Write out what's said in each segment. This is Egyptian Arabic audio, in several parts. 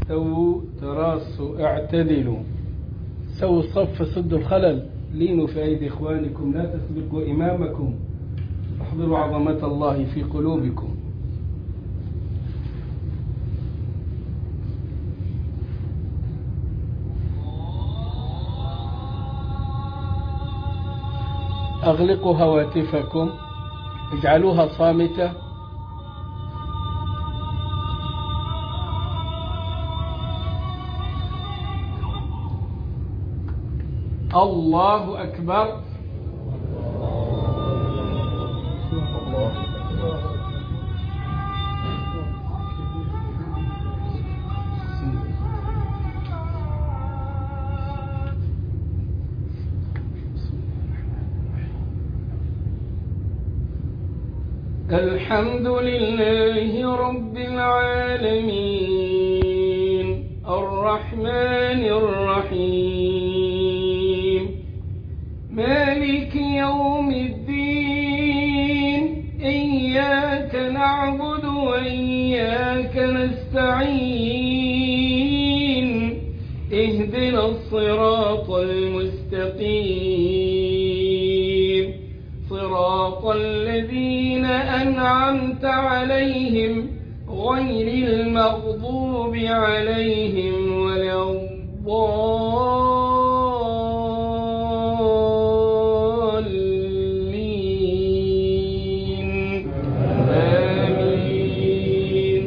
استووا تراصوا اعتدلوا سووا الصف سدوا الخلل لينوا في أيدي إخوانكم لا تسبقوا إمامكم احضروا عظمة الله في قلوبكم أغلقوا هواتفكم اجعلوها صامتة الله أكبر الحمد لله رب العالمين الرحمن الرحيم مالك يوم الدين إياك نعبد وإياك نستعين اهدنا الصراط المستقيم صراط الذين أنعمت عليهم غير المغضوب عليهم ولا الضالين آمين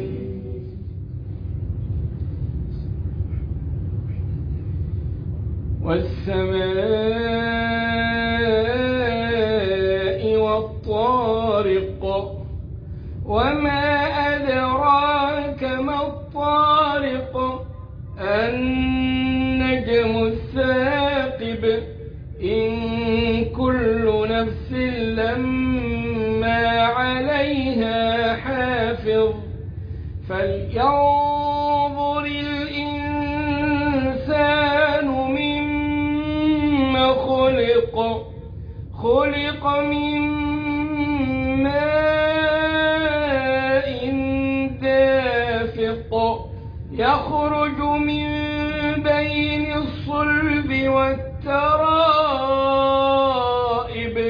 والسماء والطارق وما أدراك ما الطارق النجم الثاقب إن كل نفس لما عليها حافظ فلينظر الإنسان مما خلق خلق من ماء دافق يخرج من بين الصلب والترائب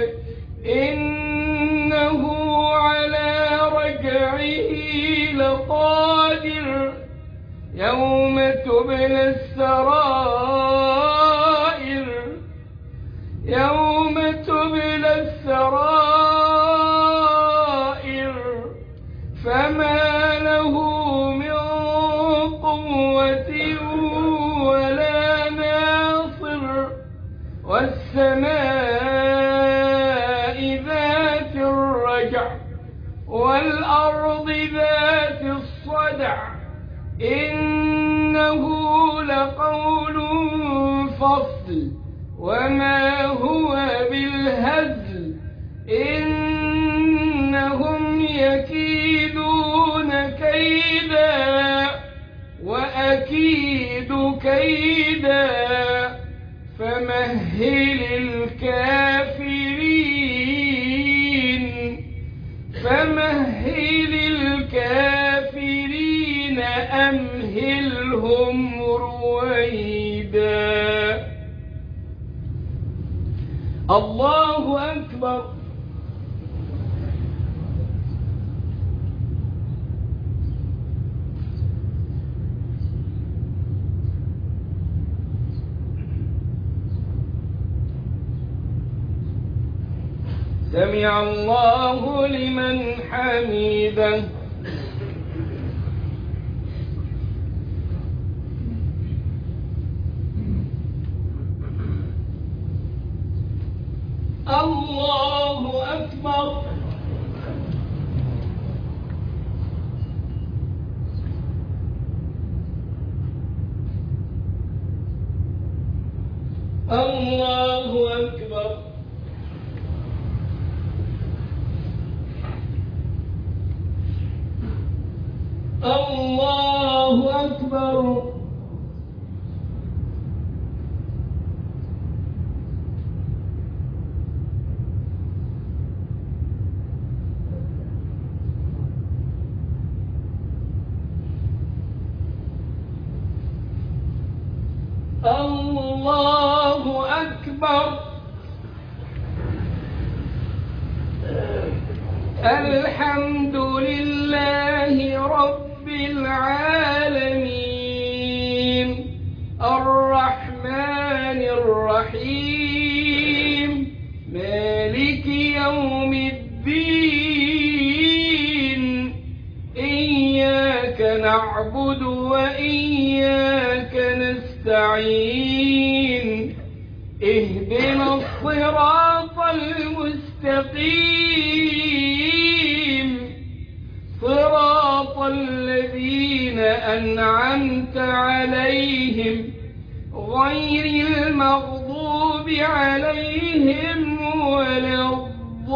إنه على رجعه لقادر يوم تبلى السرائر يوم تبلى السرائر فما له من قوة ولا ناصر والسماء ذات الرجع والأرض ذات الصدع إنه لقول فصل وما هو بالهزل إنهم يكيدون كيدا وأكيد كيدا فمهل الكافرين فمهل الكافرين أمهلهم رويدا الله أكبر سمع الله لمن حميده الله أكبر الله أكبر الله أكبر الله أكبر الحمد لله رب العالمين الرحمن الرحيم مالك يوم الدين إياك نعبد وإياك نستعين اهدنا الصراط المستقيم صراط الذين أنعمت عليهم غير المغضوب عليهم ولا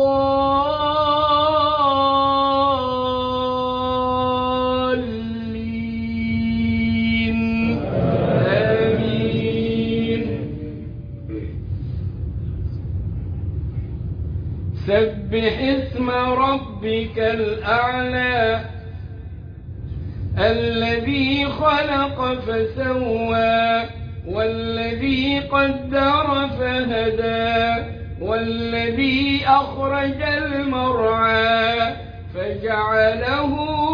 الضالين آمين سبح اسم ربك الأعلى الذي خلق فسوى والذي قدر فهدى والذي أخرج المرعى فجعله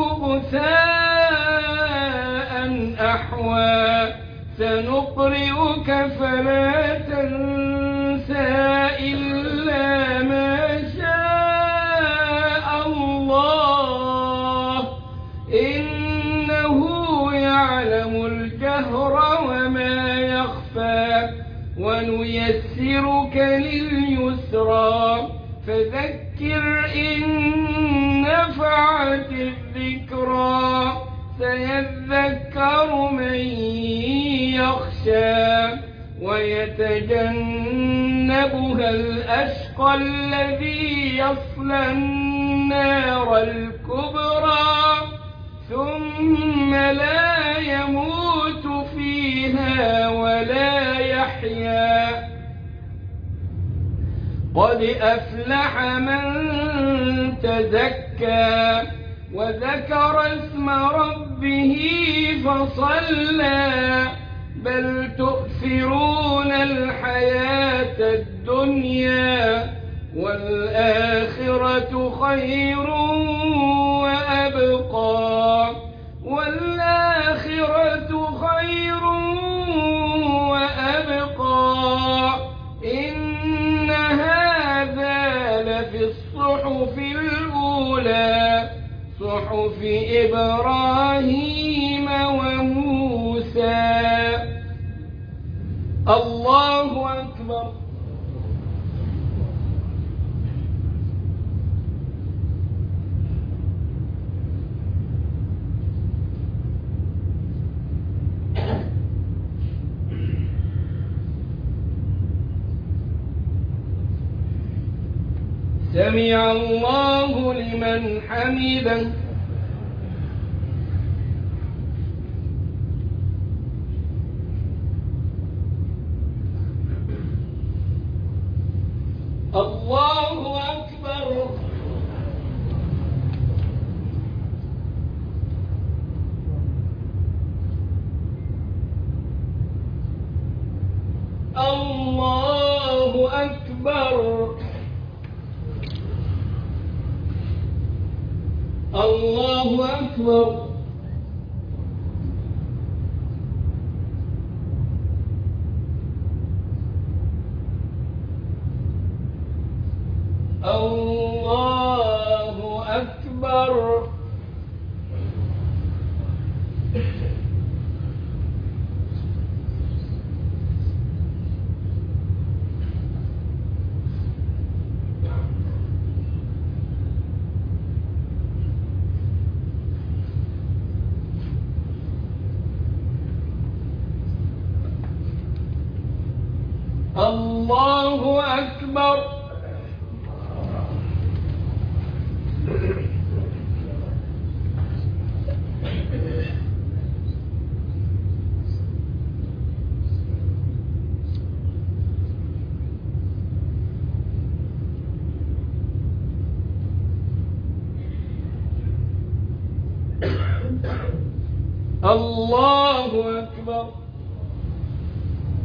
غثاء أحوى سنقرئك فلا تنسى إلا ما شاء الله إنه يعلم الجهر وما يخفى ونيسرك لليسرى فذكر إن نفعت الذكرى سيذكر من يخشى ويتجنبها الأشقى الذي يصلى النار الكبرى ثم لا يموت فيها ولا يحيا قد أفلح من تزكى وذكر اسم ربه فصلى بل تؤثرون الحياة الدنيا والآخرة خير وأبقى والآخرة خير وأبقى إن هذا لفي الصحف الأولى صحف إبراهيم وموسى الله أكبر سمع الله لمن حمده الله أكبر الله أكبر الله أكبر الله أكبر الله أكبر الله أكبر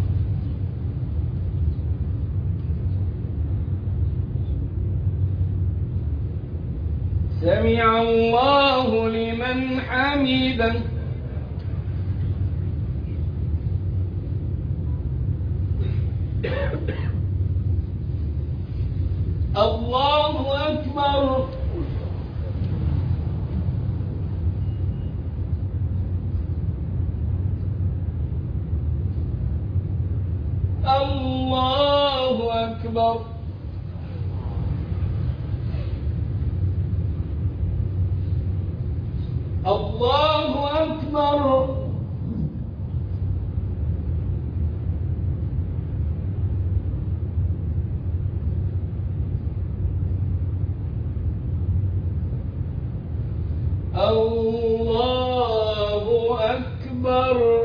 سمع الله لمن حمده الله أكبر الله أكبر الله أكبر الله أكبر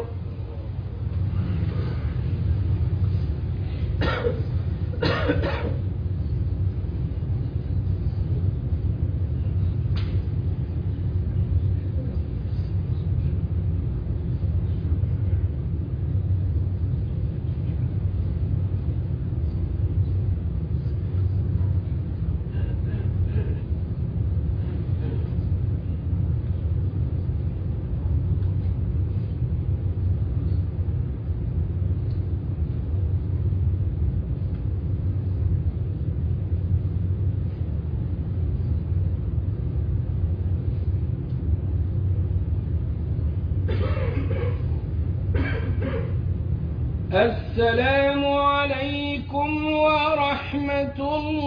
السلام عليكم ورحمة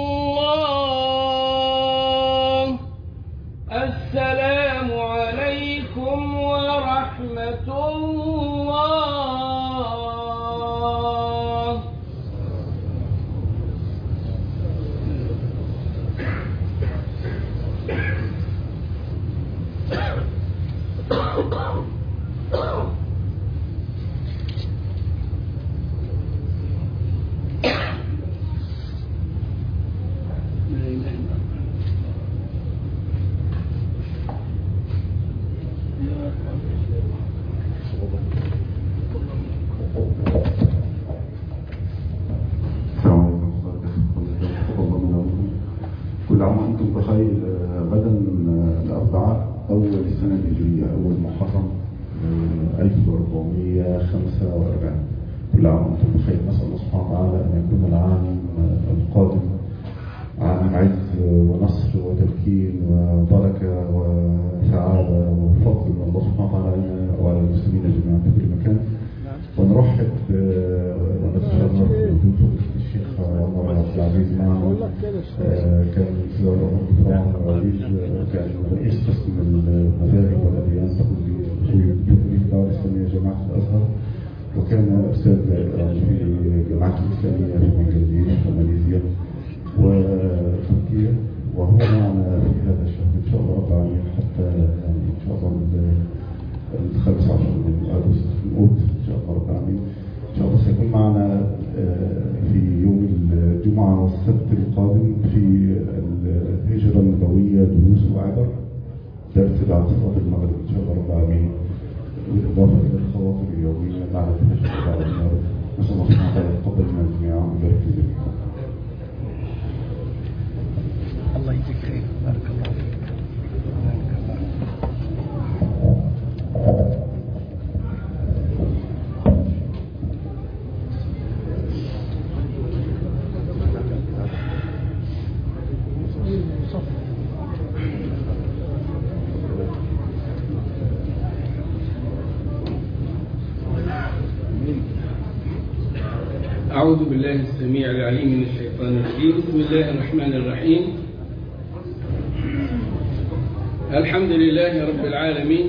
الله السلام عليكم ورحمة الله السلام عليكم ورحمة الله وبركاته كل عام وأنتم بخير آه، غدا آه، الأربعاء أول السنة الهجرية أول محرم آه، 1445 كل عام وأنتم بخير نسأل الله سبحانه وتعالى أن يكون العام آه، القادم عام عز ونصر وتمكين وبركة وسعادة وفضل من الله سبحانه وتعالى علينا وعلى المسلمين جميعا في كل مكان ونرحب آه، ونتشرف بوجود فضيلة الشيخ عمر عبد العزيز معنا آه، كان في الأمر طبعا العزيز آه، كان رئيس قسم المذاهب والأديان تقول في الدعوة الإسلامية جامعة الأزهر وكان أستاذ آه، في الجامعات الإسلامية في بنجلاديش وماليزيا وتركيا وهو معنا في هذا الشهر إن شاء الله رب العالمين حتى يعني إن شاء الله الخامس عشر من أغسطس نقود إن شاء الله رب العالمين إن شاء الله سيكون معنا آه، في يوم الجمعة والسبت القادم في الهجرة النبوية دروس وعبر درس بعد صلاة المغرب إن شاء الله رب العالمين بالإضافة إلى الخواطر اليومية بعد الهجرة بعد المغرب نسأل الله سبحانه وتعالى يتقبل منا جميعا ويبارك في جميعا الله يجزيك خير بارك الله فيك بارك الله أعوذ بالله السميع العليم من الشيطان الرجيم بسم الله الرحمن الرحيم الحمد لله رب العالمين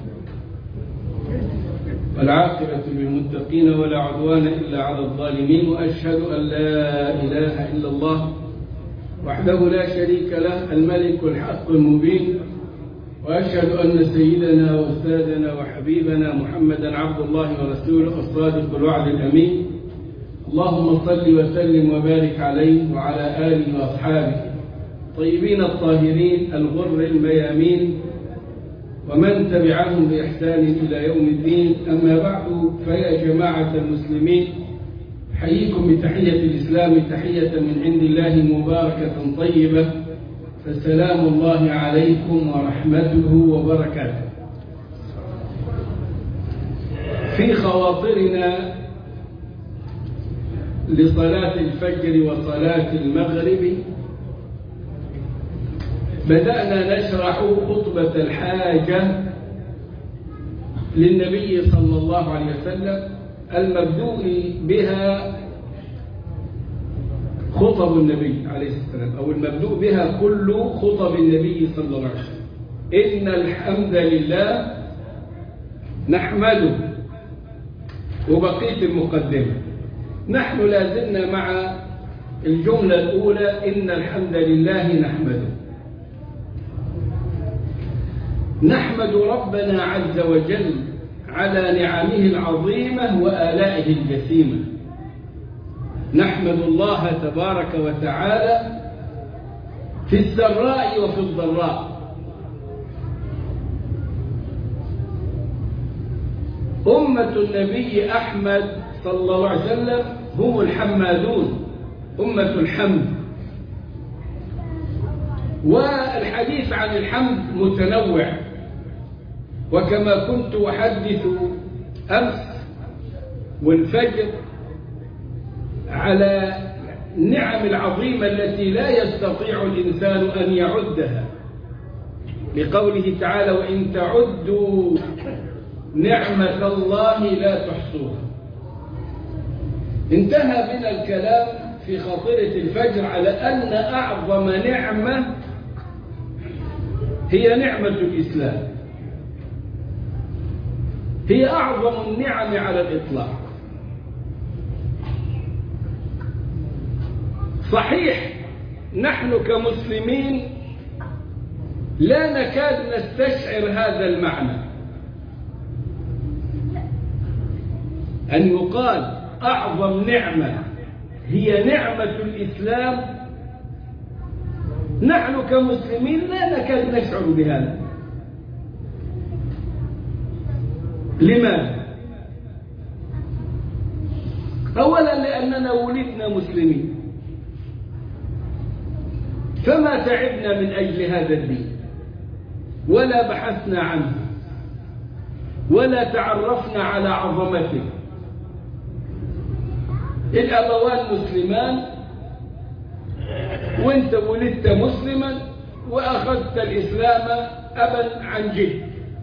والعاقبة للمتقين ولا عدوان إلا على الظالمين وأشهد أن لا إله إلا الله وحده لا شريك له الملك الحق المبين وأشهد أن سيدنا وأستاذنا وحبيبنا محمدا عبد الله ورسوله الصادق الوعد الأمين اللهم صل وسلم وبارك عليه وعلى آله وأصحابه طيبين الطاهرين الغر الميامين ومن تبعهم بإحسان إلى يوم الدين أما بعد فيا جماعة المسلمين حييكم بتحية الإسلام تحية من عند الله مباركة طيبة فسلام الله عليكم ورحمته وبركاته في خواطرنا لصلاة الفجر وصلاة المغرب بدأنا نشرح خطبة الحاجة للنبي صلى الله عليه وسلم المبدوء بها خطب النبي عليه السلام أو المبدوء بها كل خطب النبي صلى الله عليه وسلم إن الحمد لله نحمده وبقية المقدمة نحن لازلنا مع الجملة الأولى إن الحمد لله نحمده نحمد ربنا عز وجل على نعمه العظيمة وآلائه الجسيمة نحمد الله تبارك وتعالى في السراء وفي الضراء أمة النبي أحمد صلى الله عليه وسلم هم الحمادون أمة الحمد والحديث عن الحمد متنوع وكما كنت أحدث أمس والفجر على النعم العظيمة التي لا يستطيع الإنسان أن يعدها لقوله تعالى وإن تعدوا نعمة الله لا تحصوها انتهى بنا الكلام في خاطرة الفجر على أن أعظم نعمة هي نعمة الإسلام هي أعظم النعم على الإطلاق صحيح نحن كمسلمين لا نكاد نستشعر هذا المعنى أن يقال أعظم نعمة هي نعمة الإسلام نحن كمسلمين لا نكاد نشعر بهذا لماذا؟ أولا لأننا ولدنا مسلمين فما تعبنا من أجل هذا الدين ولا بحثنا عنه ولا تعرفنا على عظمته الأبوان مسلمان وانت ولدت مسلما وأخذت الإسلام أبا عن جد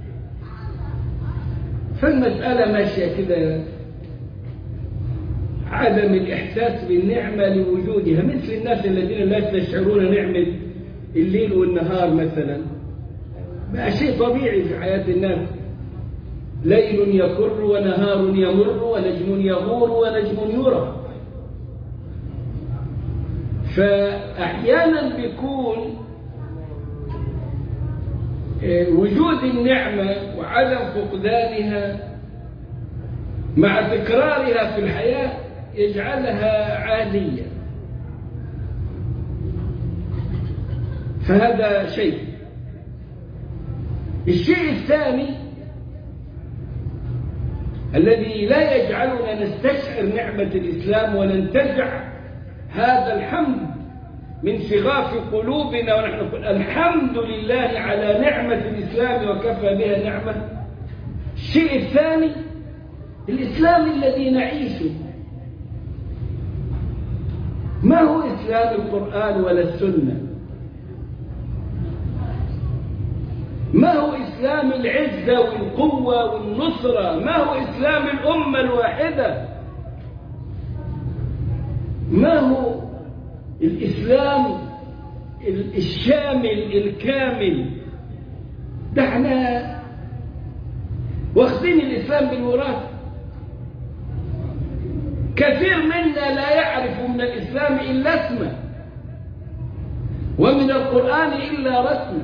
فالمسألة ماشية كده عدم الإحساس بالنعمة لوجودها مثل الناس الذين لا يستشعرون نعمة الليل والنهار مثلا بقى شيء طبيعي في حياة الناس ليل يكر ونهار يمر ونجم يغور ونجم يرى فأحيانا بيكون وجود النعمة وعدم فقدانها مع تكرارها في الحياة يجعلها عادية فهذا شيء الشيء الثاني الذي لا يجعلنا نستشعر نعمة الإسلام وننتزع هذا الحمد من شغاف قلوبنا ونحن نقول الحمد لله على نعمة الإسلام وكفى بها نعمة الشيء الثاني الإسلام الذي نعيشه ما هو إسلام القرآن ولا السنة ما هو إسلام العزة والقوة والنصرة ما هو إسلام الأمة الواحدة ما هو الإسلام الشامل الكامل ده احنا واخدين الإسلام بالوراثة كثير منا لا يعرف من الإسلام إلا اسمه ومن القرآن إلا رسمه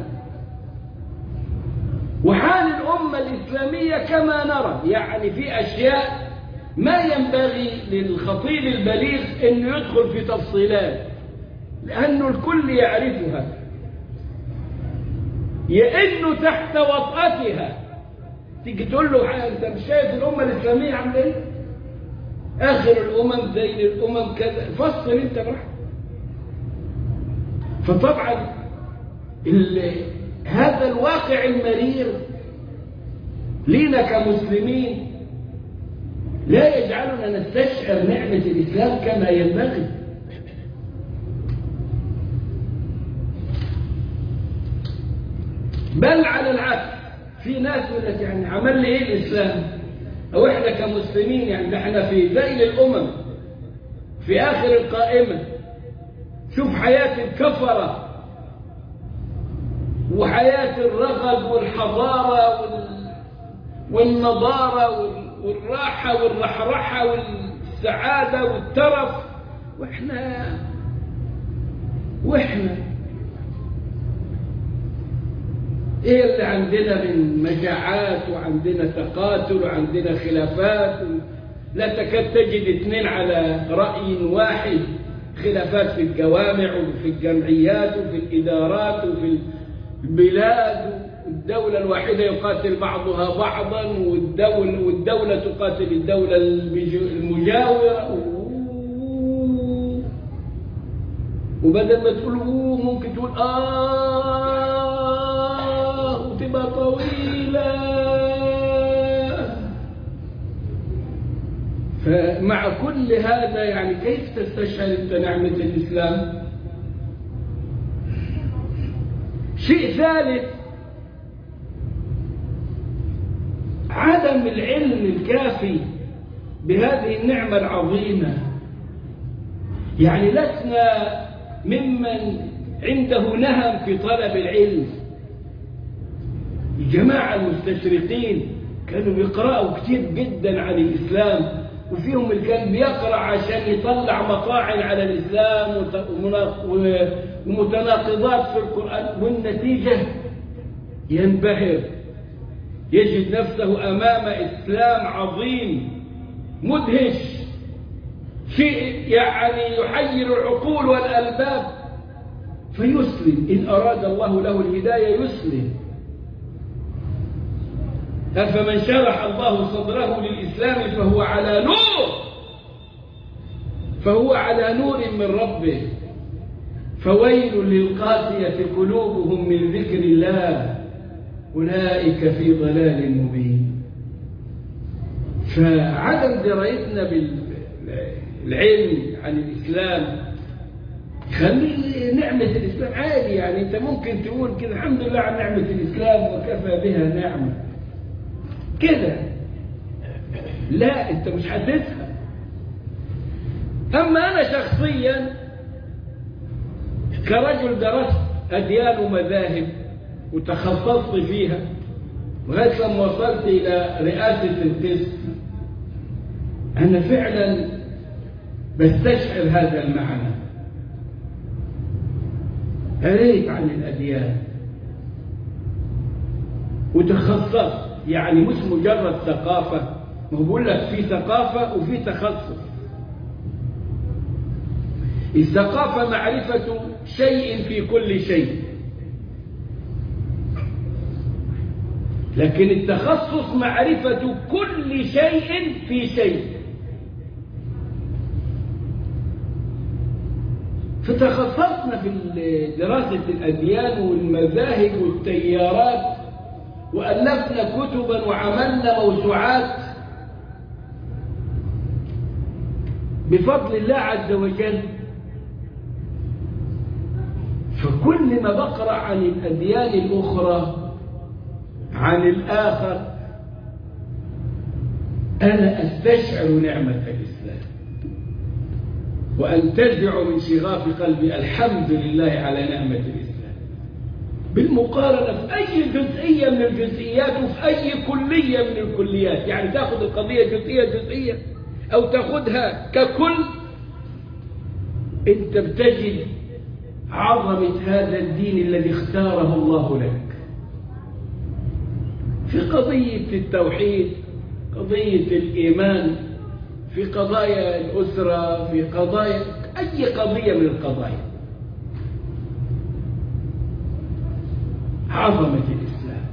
وحال الأمة الإسلامية كما نرى يعني في أشياء ما ينبغي للخطيب البليغ أنه يدخل في تفصيلات لأنه الكل يعرفها يئن تحت وطأتها تيجي تقول له أنت مش شايف الأمة الإسلامية عاملة إيه؟ آخر الأمم زي الأمم كذا فصل أنت براحتك فطبعا ال- هذا الواقع المرير لينا كمسلمين لا يجعلنا نستشعر نعمة الإسلام كما ينبغي بل على العكس في ناس يقول لك يعني عمل لي ايه الاسلام او احنا كمسلمين يعني ده احنا في ذيل الامم في اخر القائمه شوف حياه الكفره وحياه الرغد والحضاره وال... والنضاره وال... والراحه والرحرحه والسعاده والترف واحنا واحنا ايه اللي عندنا من مجاعات وعندنا تقاتل وعندنا خلافات و... لا تكاد تجد اثنين على رأي واحد خلافات في الجوامع وفي الجمعيات وفي الإدارات وفي البلاد والدولة الواحدة يقاتل بعضها بعضا والدول والدولة تقاتل الدولة المج- المجاورة وبدل ما تقول أوه ممكن تقول آه وتبقى طويلة فمع كل هذا يعني كيف تستشعر أنت نعمة الإسلام شيء ثالث عدم العلم الكافي بهذه النعمة العظيمة يعني لسنا ممن عنده نهم في طلب العلم الجماعة المستشرقين كانوا بيقرأوا كتير جدا عن الإسلام وفيهم اللي كان بيقرأ عشان يطلع مطاعن على الإسلام وت- ومنا- و- ومتناقضات في القرآن والنتيجة ينبهر يجد نفسه أمام إسلام عظيم مدهش شيء يعني يحير العقول والألباب فيسلم إن أراد الله له الهداية يسلم أفمن شرح الله صدره للإسلام فهو على نور فهو على نور من ربه فويل للقاسية قلوبهم من ذكر الله أولئك في ضلال مبين فعدم درايتنا بالعلم عن الإسلام خلي نعمة الإسلام عادي يعني أنت ممكن تقول كده الحمد لله على نعمة الإسلام وكفى بها نعمة كده لا أنت مش حاسسها أما أنا شخصيا كرجل درست أديان ومذاهب وتخصصت فيها لغاية لما وصلت إلى رئاسة القسم أنا فعلا بستشعر هذا المعنى قريت عن الأديان وتخصصت يعني مش مجرد ثقافة ما هو بقول لك في ثقافة وفي تخصص الثقافة معرفة شيء في كل شيء لكن التخصص معرفة كل شيء في شيء فتخصصنا في دراسة الأديان والمذاهب والتيارات وألفنا كتبا وعملنا موسوعات بفضل الله عز وجل فكل ما بقرأ عن الأديان الأخرى عن الآخر أنا أستشعر نعمة الإسلام وأنتزع من شغاف قلبي الحمد لله على نعمة الإسلام بالمقارنة في أي جزئية من الجزئيات وفي أي كلية من الكليات يعني تأخذ القضية جزئية جزئية أو تأخذها ككل أنت بتجد عظمة هذا الدين الذي اختاره الله لك في قضية التوحيد قضية الإيمان في قضايا الأسرة في قضايا أي قضية من القضايا عظمة الإسلام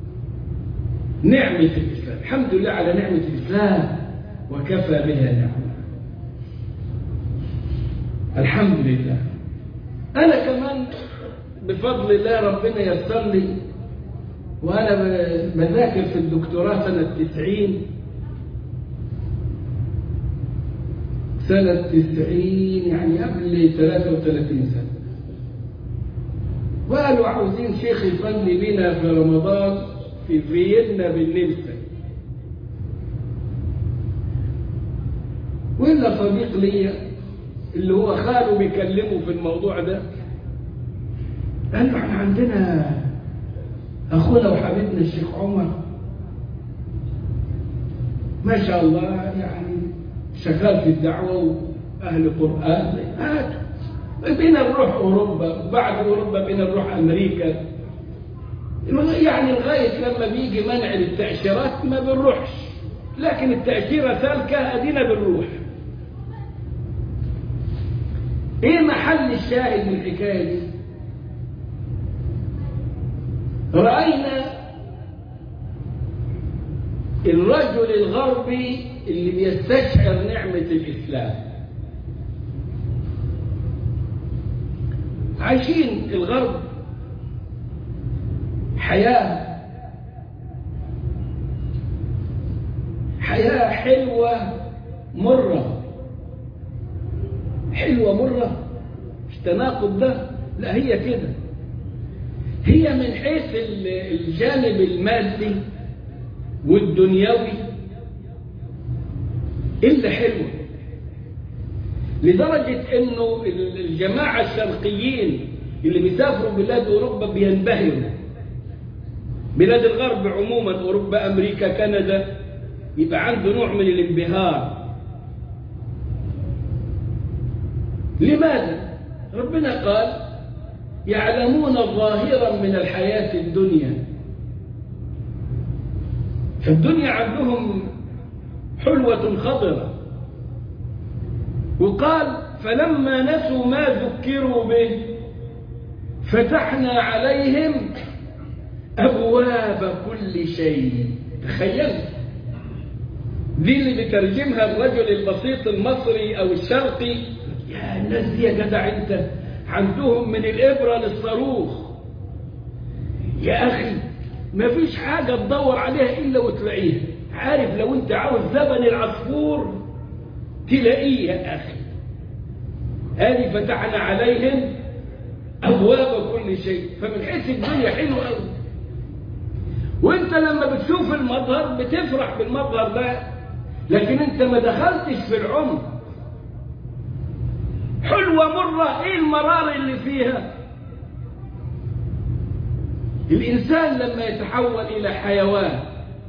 نعمة الإسلام الحمد لله على نعمة الإسلام وكفى بها نعمة الحمد لله أنا كمان بفضل الله ربنا يسر لي وأنا ب- بذاكر في الدكتوراه سنة تسعين سنة تسعين يعني قبل 33 سنة وقالوا عاوزين شيخ يصلي بينا في رمضان في فيينا بالنمسا وإلا صديق ليا اللي هو خاله بيكلمه في الموضوع ده قال له احنا عندنا اخونا وحبيبنا الشيخ عمر ما شاء الله يعني شغال في الدعوه واهل قران هاتوا بينا نروح اوروبا وبعد اوروبا بينا نروح امريكا يعني لغايه لما بيجي منع للتاشيرات ما بنروحش لكن التاشيره سالكه ادينا بنروح ايه محل الشاهد من الحكايه دي راينا الرجل الغربي اللي بيستشعر نعمه الاسلام عايشين الغرب حياه حياه حلوه مره حلوة مرة مش تناقض ده لا هي كده هي من حيث ال- الجانب المادي والدنيوي إلا حلوة لدرجة إنه ال- الجماعة الشرقيين اللي بيسافروا بلاد أوروبا بينبهروا بلاد الغرب عموما أوروبا أمريكا كندا يبقى عنده نوع من الانبهار لماذا؟ ربنا قال يعلمون ظاهرا من الحياة الدنيا فالدنيا عندهم حلوة خضرة وقال فلما نسوا ما ذكروا به فتحنا عليهم أبواب كل شيء تخيل دي اللي بيترجمها الرجل البسيط المصري أو الشرقي يا الناس دي يا جدع انت عندهم من الإبرة للصاروخ يا أخي ما فيش حاجة تدور عليها إلا وتلاقيها عارف لو أنت عاوز زمن العصفور تلاقيه يا أخي هذه فتحنا عليهم أبواب كل شيء فمن حيث الدنيا حلوة أوي وانت لما بتشوف المظهر بتفرح بالمظهر ده لكن انت ما دخلتش في العمق حلوة مرة ايه المرار اللي فيها الانسان لما يتحول الى حيوان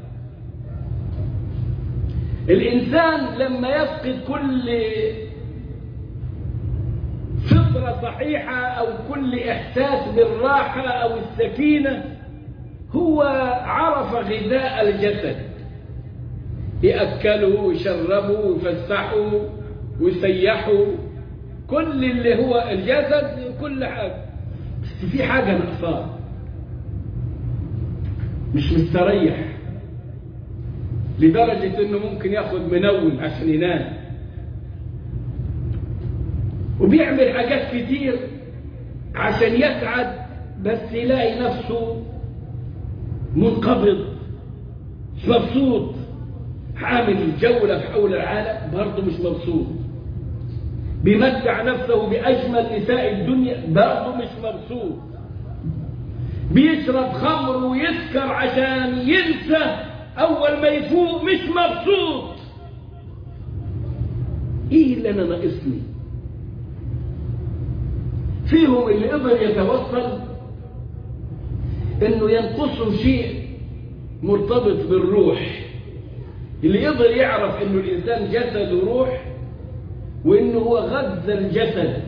الانسان لما يفقد كل فطرة صحيحة او كل احساس بالراحة او السكينة هو عرف غذاء الجسد يأكله ويشربه ويفسحه ويسيحه كل اللي هو الجسد كل حاجة بس في حاجة ناقصاه مش مستريح لدرجة انه ممكن ياخد منوم عشان ينام وبيعمل حاجات كتير عشان يسعد بس يلاقي نفسه منقبض مش مبسوط عامل جولة في حول العالم برضه مش مبسوط بيمتع نفسه بأجمل نساء الدنيا برضه مش مبسوط بيشرب خمر ويسكر عشان ينسى أول ما يفوق مش مبسوط إيه اللي أنا ناقصني فيهم اللي قدر يتوصل انه ينقصه شيء مرتبط بالروح اللي يقدر يعرف انه الانسان جسد وروح وانه هو غذى الجسد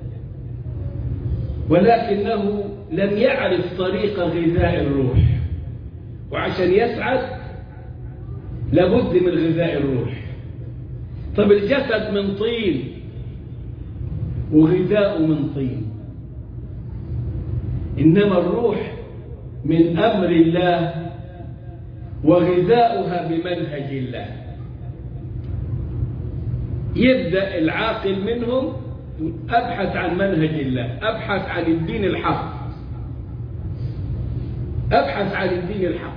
ولكنه لم يعرف طريق غذاء الروح وعشان يسعد لابد من غذاء الروح طب الجسد من طين وغذاؤه من طين انما الروح من أمر الله وغذاؤها بمنهج الله يبدأ العاقل منهم أبحث عن منهج الله أبحث عن الدين الحق أبحث عن الدين الحق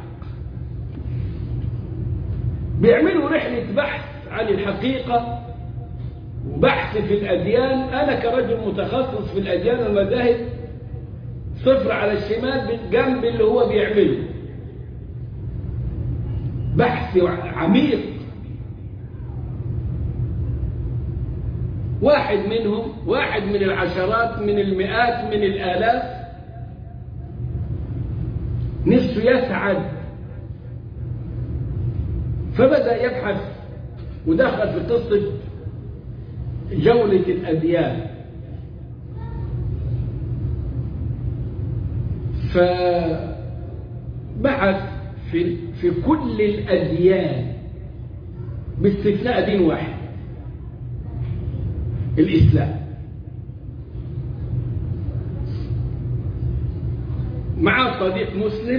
بيعملوا رحلة بحث عن الحقيقة وبحث في الأديان أنا كرجل متخصص في الأديان والمذاهب صفر على الشمال جنب اللي هو بيعمله بحث عميق واحد منهم واحد من العشرات من المئات من الآلاف نفسه يسعد فبدأ يبحث ودخل في قصة جولة الأديان فبحث في, في كل الأديان باستثناء دين واحد الإسلام معاه صديق مسلم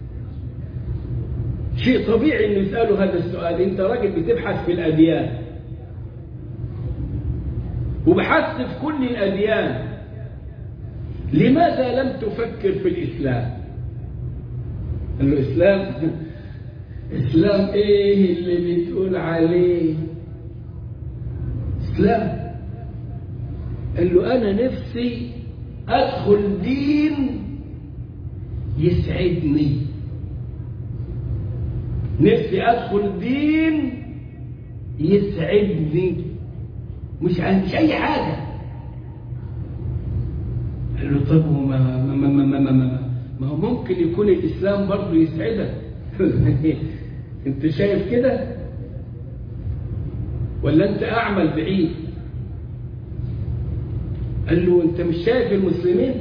شيء طبيعي انه يسأله هذا السؤال انت راجل بتبحث في الأديان وبحثت في كل الأديان لماذا لم تفكر في الإسلام قال له إسلام إسلام إيه اللي بتقول عليه إسلام قال له أنا نفسي أدخل دين يسعدني نفسي أدخل دين يسعدني مش مش أي حاجة قال له طب ما ما ما ما ما, ما, ما هو ممكن يكون الإسلام برضه يسعدك أنت شايف كده ولا أنت أعمل بعيد قال له أنت مش شايف المسلمين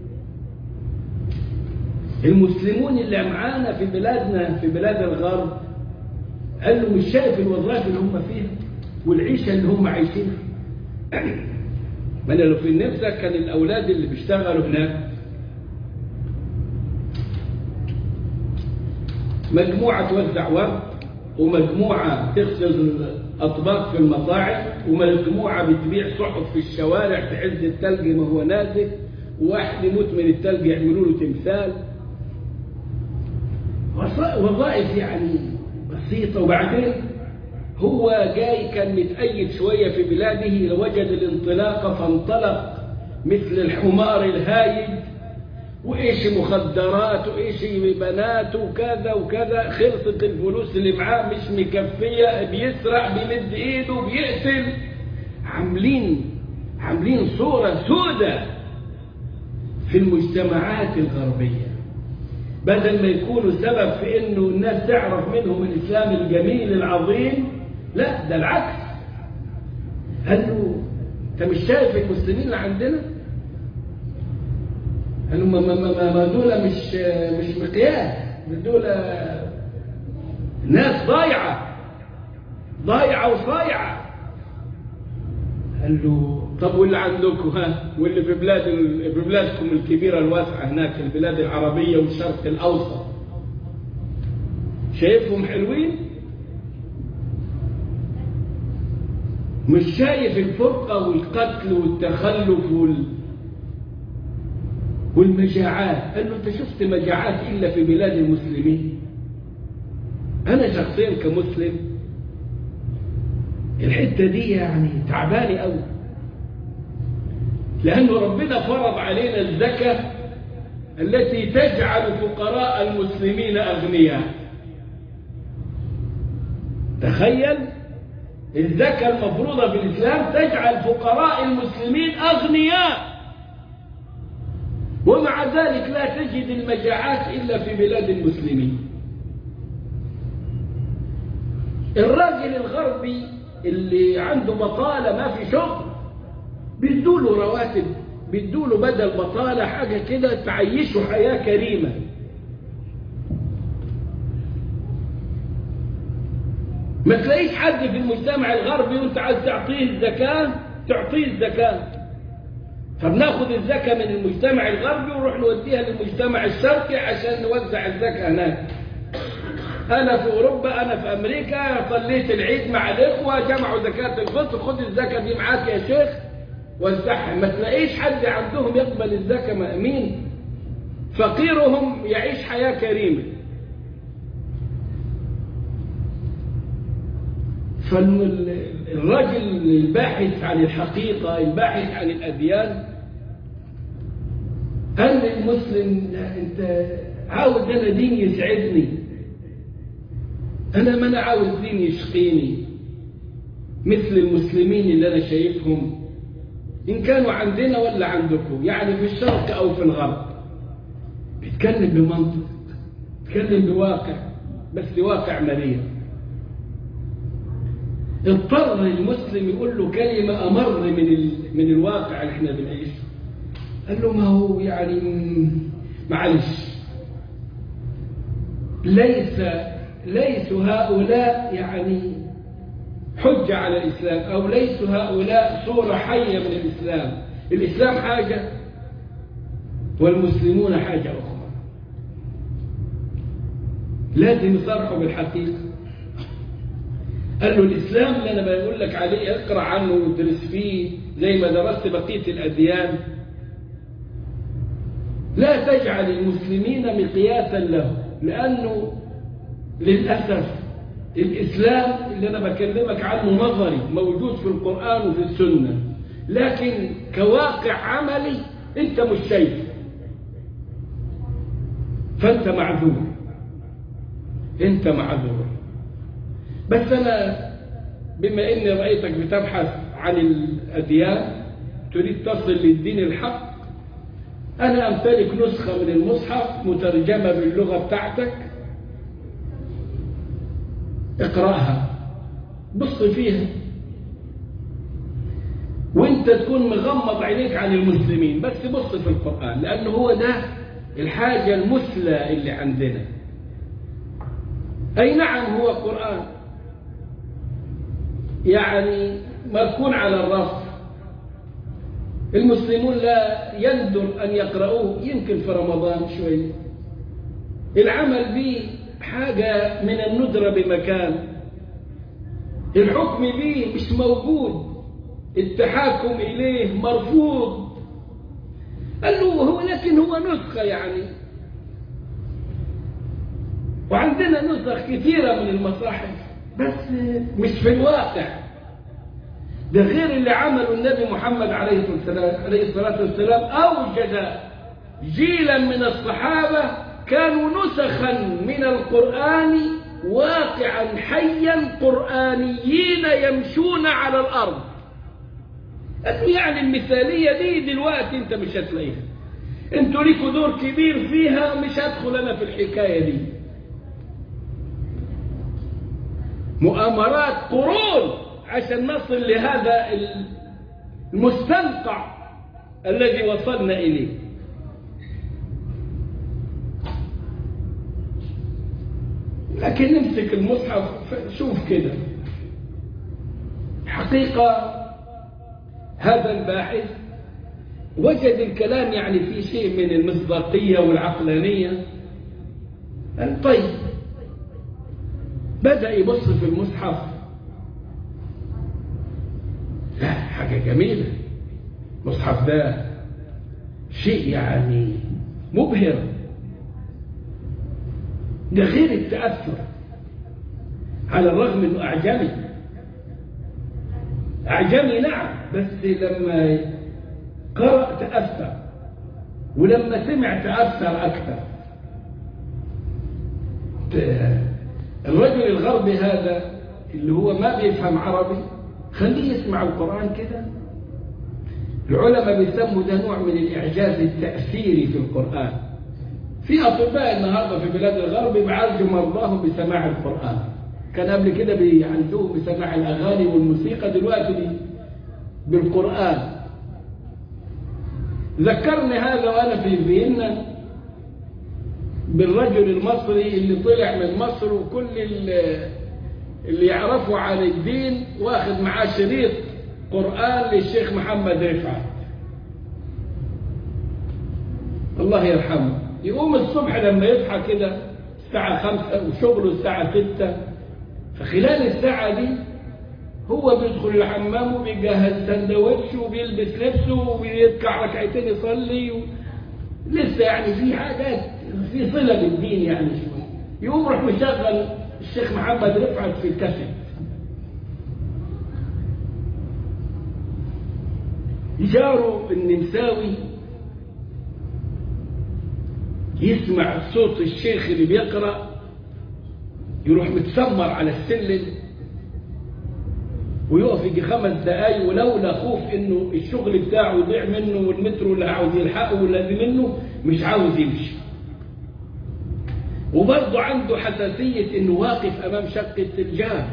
المسلمون اللي معانا في بلادنا في بلاد الغرب قال له مش شايف الوظائف اللي هم فيها والعيشة اللي هم عايشينها ما انا لو في نفسك كان الاولاد اللي بيشتغلوا هناك مجموعة توزع ورد ومجموعة تغسل أطباق في المطاعم ومجموعة بتبيع صحف في الشوارع في عز التلج ما هو نازل وواحد يموت من التلج يعملوا له تمثال وظائف يعني بسيطة وبعدين هو جاي كان متأيد شوية في بلاده لوجد الانطلاق فانطلق مثل الحمار الهايج وإيش مخدرات وإيش بنات وكذا وكذا خلصت الفلوس اللي معاه مش مكفية بيسرق بيمد إيده بيقتل عاملين عاملين صورة سودة في المجتمعات الغربية بدل ما يكونوا سبب في انه الناس تعرف منهم الاسلام الجميل العظيم لا ده العكس قال له انت مش شايف المسلمين اللي عندنا قال له ما, ما, ما, ما دول مش مش مقياس دول ناس ضايعه ضايعه وصايعه قال له طب واللي عندكم ها واللي في بلاد في بلادكم الكبيره الواسعه هناك البلاد العربيه والشرق الاوسط شايفهم حلوين مش شايف الفرقه والقتل والتخلف وال والمجاعات قال له انت شفت مجاعات الا في بلاد المسلمين انا شخصيا كمسلم الحته دي يعني تعباني قوي لأن ربنا فرض علينا الزكاة التي تجعل فقراء المسلمين أغنياء تخيل الزكاة المفروضة في الإسلام تجعل فقراء المسلمين أغنياء ومع ذلك لا تجد المجاعات إلا في بلاد المسلمين الراجل الغربي اللي عنده بطالة ما في شغل بيدوا له رواتب بيدوا له بدل بطالة حاجة كده تعيشه حياة كريمة ما تلاقيش حد في المجتمع الغربي وانت عايز تعطيه الزكاة تعطيه الزكاة فبناخد الزكاة من المجتمع الغربي ونروح نوديها للمجتمع الشرقي عشان نوزع الزكاة هناك أنا في أوروبا أنا في أمريكا صليت العيد مع الإخوة جمعوا زكاة الفطر خد الزكاة دي معاك يا شيخ وزعها ما تلاقيش حد عندهم يقبل الزكاة مين فقيرهم يعيش حياة كريمة فالرجل الباحث عن الحقيقة الباحث عن الأديان قال للمسلم أنت عاوز أنا دين يسعدني أنا ما أنا عاوز دين يشقيني مثل المسلمين اللي أنا شايفهم إن كانوا عندنا ولا عندكم يعني في الشرق أو في الغرب بيتكلم بمنطق بيتكلم بواقع بس واقع مريض اضطر المسلم يقول له كلمة أمر من ال... من الواقع اللي احنا بنعيشه قال له ما هو يعني معلش ليس ليس هؤلاء يعني حجة على الإسلام أو ليس هؤلاء صورة حية من الإسلام الإسلام حاجة والمسلمون حاجة أخرى لازم يصرحوا بالحقيقة قال له الإسلام اللي أنا بقول لك عليه اقرأ عنه وادرس فيه زي ما درست بقية الأديان لا تجعل المسلمين مقياسا له لأنه للأسف الإسلام اللي أنا بكلمك عنه نظري موجود في القرآن وفي السنة لكن كواقع عملي أنت مش شايفه فأنت معذور أنت معذور بس أنا بما إني رأيتك بتبحث عن الأديان تريد تصل للدين الحق أنا أمتلك نسخة من المصحف مترجمة باللغة بتاعتك اقرأها بص فيها وانت تكون مغمض عينيك عن المسلمين بس بص في القرآن لأنه هو ده الحاجة المثلى اللي عندنا أي نعم هو قرآن يعني مركون على الرف المسلمون لا يندر أن يقرأوه يمكن في رمضان شوية العمل به حاجة من الندرة بمكان الحكم به مش موجود التحاكم إليه مرفوض قال له هو لكن هو نسخة يعني وعندنا نسخ كثيرة من المصاحف بس مش في الواقع ده غير اللي عمله النبي محمد عليه الصلاة والسلام أوجد جيلا من الصحابة كانوا نسخا من القرآن واقعا حيا قرآنيين يمشون على الأرض يعني المثالية دي دلوقتي انت مش هتلاقيها انتوا ليكوا دور كبير فيها مش هدخل انا في الحكاية دي مؤامرات قرون عشان نصل لهذا المستنقع الذي وصلنا إليه لكن نمسك المصحف شوف كده حقيقة هذا الباحث وجد الكلام يعني في شيء من المصداقية والعقلانية قال طيب بدأ يبص في المصحف لا حاجة جميلة المصحف ده شيء يعني مبهر ده غير التأثر على الرغم انه أعجمي أعجمي نعم بس لما قرأ تأثر ولما سمع تأثر أكثر الرجل الغربي هذا اللي هو ما بيفهم عربي خليه يسمع القرآن كده العلماء بيسموا ده نوع من الإعجاز التأثيري في القرآن في أطباء النهاردة في بلاد الغرب بيعالجوا مرضاهم بسماع القرآن كان قبل كده بيعالجوهم بسماع الأغاني والموسيقى دلوقتي بالقرآن ذكرني هذا وأنا في فيينا بالرجل المصري اللي طلع من مصر وكل اللي يعرفوا عن الدين واخد معاه شريط قرآن للشيخ محمد رفعت الله يرحمه يقوم الصبح لما يصحى كده الساعة خمسة وشغله الساعة ستة فخلال الساعة دي هو بيدخل الحمام وبيجهز سندوتش وبيلبس لبسه وبيركع ركعتين يصلي و... لسه يعني في حاجات في صلة بالدين يعني شوية يقوم يروح مشغل الشيخ محمد رفعت في الكاسيت جاره النمساوي يسمع صوت الشيخ اللي بيقرأ يروح متسمر على السلم ويقف يجي خمس دقايق ولولا خوف انه الشغل بتاعه يضيع منه والمترو اللي عاوز يلحقه والذي منه مش عاوز يمشي وبرضه عنده حساسية انه واقف امام شقة الجار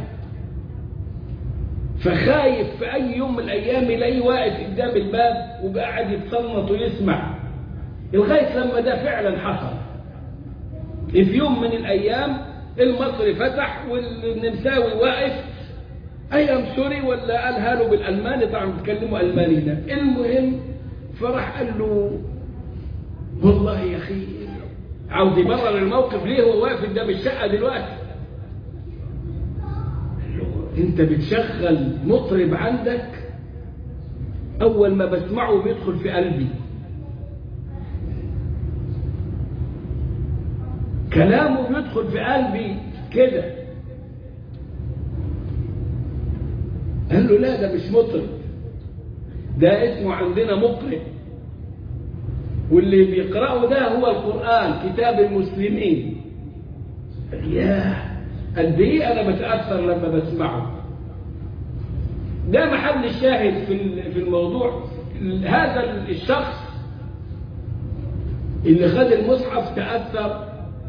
فخايف في اي يوم من الايام يلاقيه واقف قدام الباب وقاعد يتصنط ويسمع لغاية لما ده فعلا حصل في يوم من الايام المصري فتح والنمساوي واقف اي ام سوري ولا قالها له بالالماني طبعا بيتكلموا الماني ده المهم فراح قال له والله يا اخي عاوز يبرر الموقف ليه هو واقف قدام الشقه دلوقتي قال له انت بتشغل مطرب عندك اول ما بسمعه بيدخل في قلبي كلامه بيدخل في قلبي كده قال له لا ده مش مطرب ده اسمه عندنا مقرئ واللي بيقرأه ده هو القرآن كتاب المسلمين ياه قد ايه انا بتأثر لما بسمعه ده محل الشاهد في في الموضوع هذا الشخص اللي خد المصحف تأثر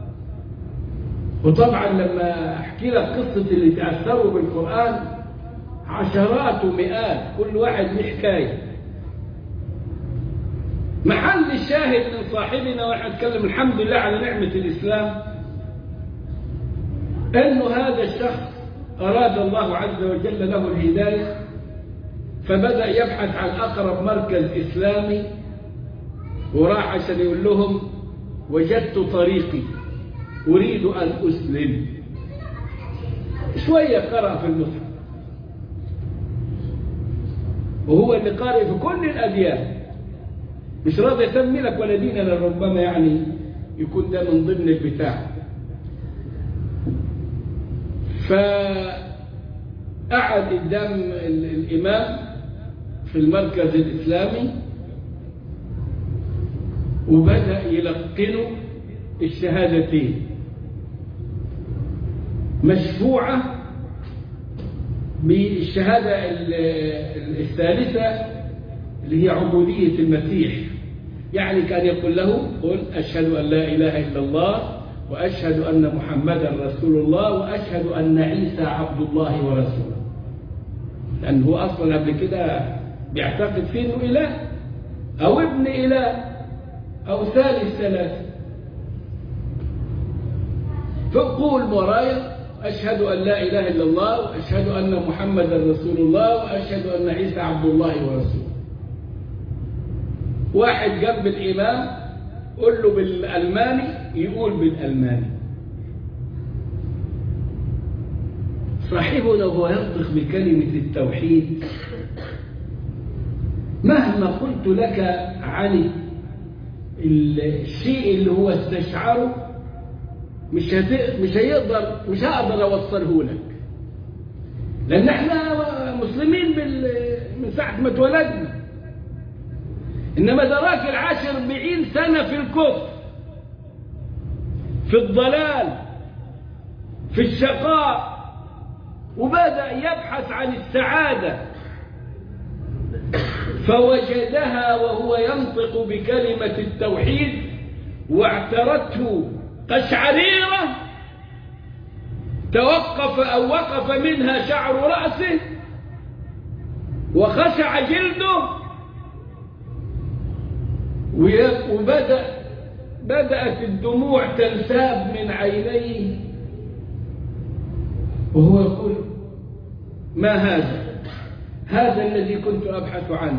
وطبعا لما احكي لك قصة اللي تأثروا بالقرآن عشرات ومئات كل واحد له حكاية محل الشاهد من صاحبنا واحد نتكلم الحمد لله على نعمة الإسلام أنه هذا الشخص أراد الله عز وجل له الهداية فبدأ يبحث عن أقرب مركز إسلامي وراح عشان يقول لهم وجدت طريقي أريد أن أسلم شوية قرأ في المصحف وهو اللي قارئ في كل الأديان مش راضي يسمي لك ولا ديننا ربما يعني يكون ده من ضمن البتاع فقعد قدام الإمام في المركز الإسلامي وبدأ يلقنه الشهادتين مشفوعة بالشهادة الثالثة اللي هي عبودية المسيح يعني كان يقول له قل أشهد أن لا إله إلا الله وأشهد أن محمدا رسول الله وأشهد أن عيسى عبد الله ورسوله لأنه هو أصلا قبل كده بيعتقد فيه أنه إله أو ابن إله أو ثالث ثلاثة فقول ورايا أشهد أن لا إله إلا الله وأشهد أن محمدا رسول الله وأشهد أن عيسى عبد الله ورسوله واحد جنب الإمام قل له بالألماني يقول بالألماني صاحبنا وهو ينطق بكلمة التوحيد مهما قلت لك عن الشيء اللي هو استشعره مش هت... مش هيقدر مش هقدر اوصله لك لان احنا مسلمين بال... من ساعه ما اتولدنا انما دراك العاشر أربعين سنه في الكفر في الضلال في الشقاء وبدا يبحث عن السعاده فوجدها وهو ينطق بكلمه التوحيد واعترته قشعريرة توقف أو وقف منها شعر رأسه وخشع جلده وبدأ بدأت الدموع تنساب من عينيه وهو يقول ما هذا هذا الذي كنت أبحث عنه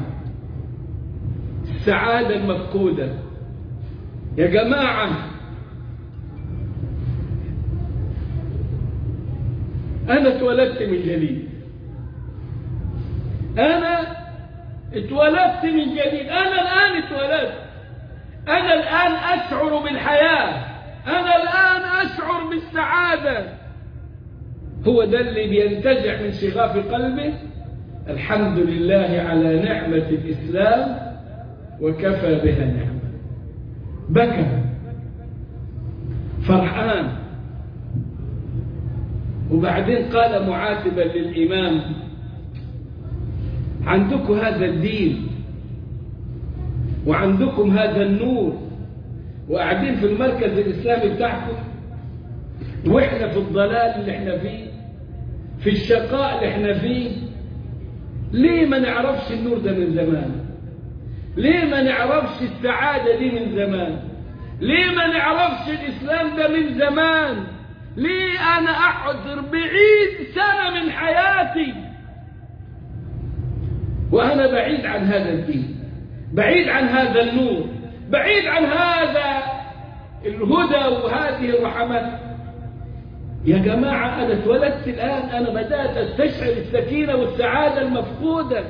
السعادة المفقودة يا جماعة أنا اتولدت من جديد أنا اتولدت من جديد أنا الآن اتولدت أنا الآن أشعر بالحياة أنا الآن أشعر بالسعادة هو ده اللي بينتزع من شغاف قلبه الحمد لله على نعمة الإسلام وكفى بها نعمة بكى فرحان وبعدين قال معاتبا للإمام عندكم هذا الدين وعندكم هذا النور وقاعدين في المركز الإسلامي بتاعكم وإحنا في الضلال اللي إحنا فيه في الشقاء اللي إحنا فيه ليه ما نعرفش النور ده من زمان ليه ما نعرفش السعادة دي من زمان ليه ما نعرفش الإسلام ده من زمان ليه أنا أقعد أربعين سنة من حياتي وأنا بعيد عن هذا الدين بعيد عن هذا النور بعيد عن هذا الهدى وهذه الرحمات يا جماعة أنا اتولدت الآن أنا بدأت أستشعر السكينة والسعادة المفقودة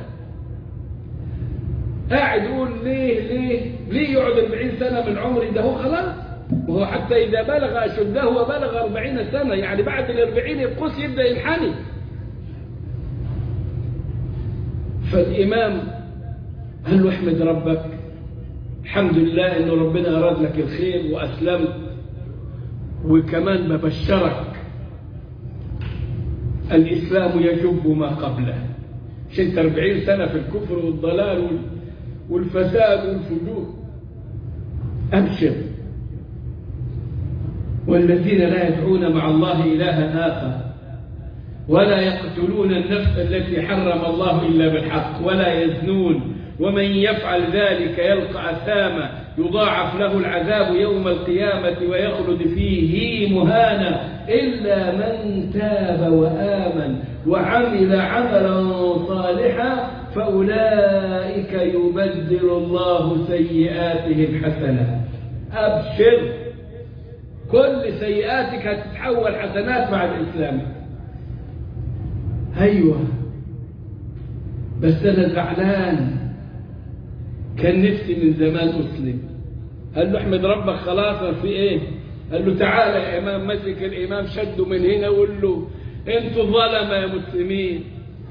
قاعد يقول ليه ليه ليه يقعد 40 سنة من عمري ده هو خلاص وهو حتى إذا بلغ أشده وبلغ 40 سنة يعني بعد ال 40 القوس يبدأ ينحني فالإمام قال له احمد ربك الحمد لله إنه ربنا أراد لك الخير وأسلمت وكمان ببشرك الإسلام يجب ما قبله مش انت 40 سنة في الكفر والضلال والفساد والفجور أبشر والذين لا يدعون مع الله إلها آخر ولا يقتلون النفس التي حرم الله إلا بالحق ولا يزنون ومن يفعل ذلك يلقى أثاما يضاعف له العذاب يوم القيامة ويخلد فيه مهانا إلا من تاب وآمن وعمل عملا صالحا فأولئك يبدل الله سيئاتهم حسنات أبشر كل سيئاتك هتتحول حسنات بعد إسلامك أيوة بس أنا زعلان كان نفسي من زمان أسلم قال له احمد ربك خلاص في ايه قال له تعالى يا إمام مسك الإمام شده من هنا وقول له انتوا ظلمة يا مسلمين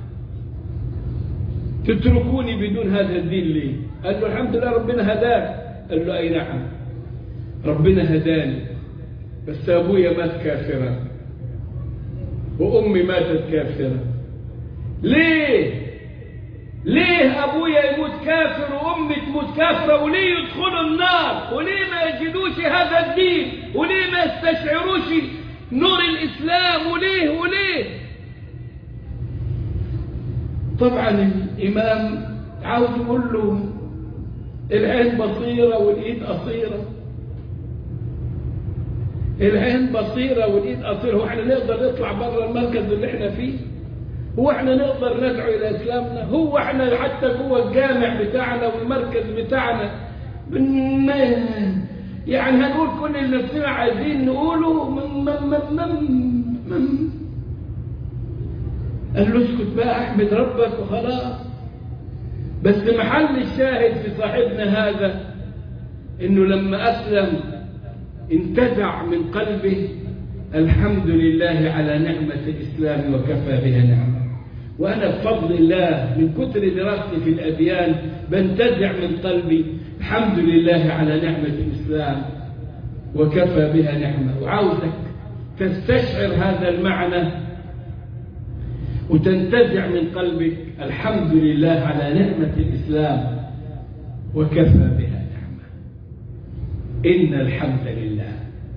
تتركوني بدون هذا الدين ليه قال له الحمد لله ربنا هداك قال له أي نعم ربنا هداني بس أبويا مات كافرا وأمي ماتت كافرة ليه ليه أبويا يموت كافر وأمي تموت كافرة وليه يدخلوا النار وليه ما يجدوش هذا الدين وليه ما يستشعروش نور الإسلام وليه وليه طبعا الإمام عاوز يقول له العين بصيرة والإيد قصيرة العين بصيرة والإيد قصيرة هو احنا نقدر نطلع بره المركز اللي احنا فيه هو احنا نقدر ندعو إلى إسلامنا هو احنا حتى جوه الجامع بتاعنا والمركز بتاعنا بن... يعني هنقول كل اللي نفسنا عايزين نقوله من من من من من قال له اسكت بقى احمد ربك وخلاص بس محل الشاهد في صاحبنا هذا انه لما اسلم انتزع من قلبه الحمد لله على نعمة الإسلام وكفى بها نعمة وأنا بفضل الله من كثر دراستي في الأديان بنتزع من قلبي الحمد لله على نعمة الإسلام وكفى بها نعمة وعاوزك تستشعر هذا المعنى وتنتزع من قلبك الحمد لله على نعمة الإسلام وكفى بها نعمة إن الحمد لله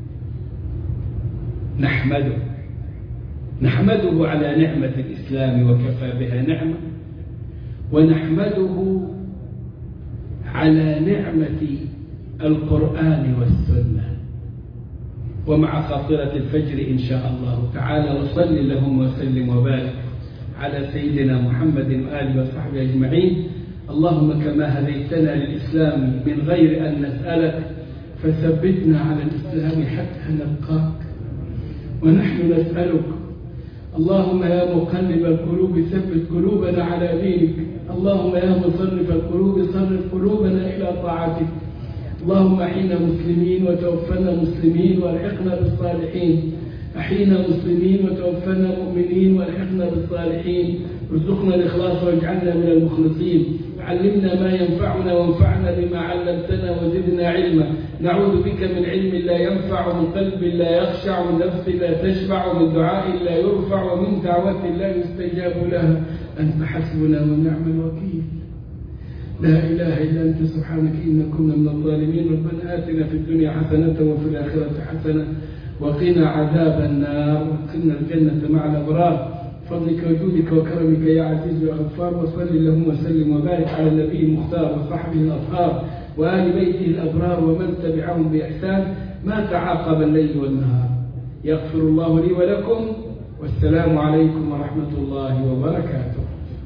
نحمده نحمده على نعمة الإسلام وكفى بها نعمة ونحمده على نعمة القرآن والسنة ومع خاطرة الفجر إن شاء الله تعالى وصل اللهم وسلم وبارك على سيدنا محمد وآله وصحبه أجمعين اللهم كما هديتنا للإسلام من غير أن نسألك فثبتنا على الإسلام حتى نلقاك ونحن نسألك اللهم يا مقلب القلوب ثبت قلوبنا على دينك اللهم يا مصرف القلوب صرف قلوبنا إلى طاعتك اللهم أحينا مسلمين وتوفنا مسلمين والحقنا بالصالحين أحينا مسلمين وتوفنا مؤمنين والحقنا بالصالحين ارزقنا الإخلاص واجعلنا من المخلصين علمنا ما ينفعنا وانفعنا بما علمتنا وزدنا علما نعوذ بك من علم لا ينفع ومن قلب لا يخشع ومن نفس لا تشبع ومن دعاء لا يرفع ومن دعوة لا يستجاب لها أنت حسبنا ونعم الوكيل لا إله إلا أنت سبحانك إنا كنا من الظالمين ربنا آتنا في الدنيا حسنة وفي الآخرة حسنة وقنا عذاب النار وقنا الجنة مع الأبرار فضلك وجودك وكرمك يا عزيز يا غفار وصل اللهم وسلم وبارك على النبي المختار وصحبه الأطهار وآل بيته الأبرار ومن تبعهم بإحسان ما تعاقب الليل والنهار يغفر الله لي ولكم والسلام عليكم ورحمة الله وبركاته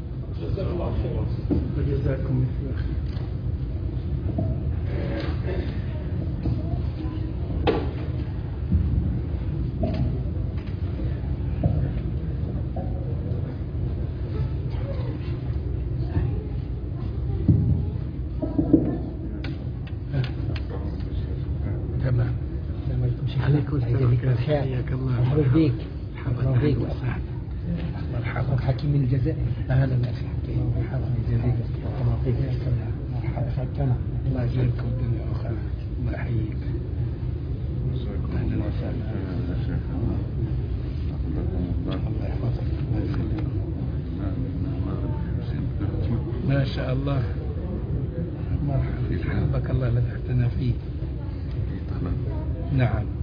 وجزاكم مثل خير تمام عليكم السلام حياك الله مبروك بيك مرحبا مبروك بيك أهلا وسهلا مرحبا مرحبا حكيم من الجزائر اهلا اخي حكيم مرحبا يجزيك الله يعطيك يا سلام مرحبا فكنا الله يجزيكم الدنيا واخرى الله يحييك اهلا وسهلا الله يحفظك الله يسلمك ما شاء الله مرحبا حبك الله لفتحتنا فيه نعم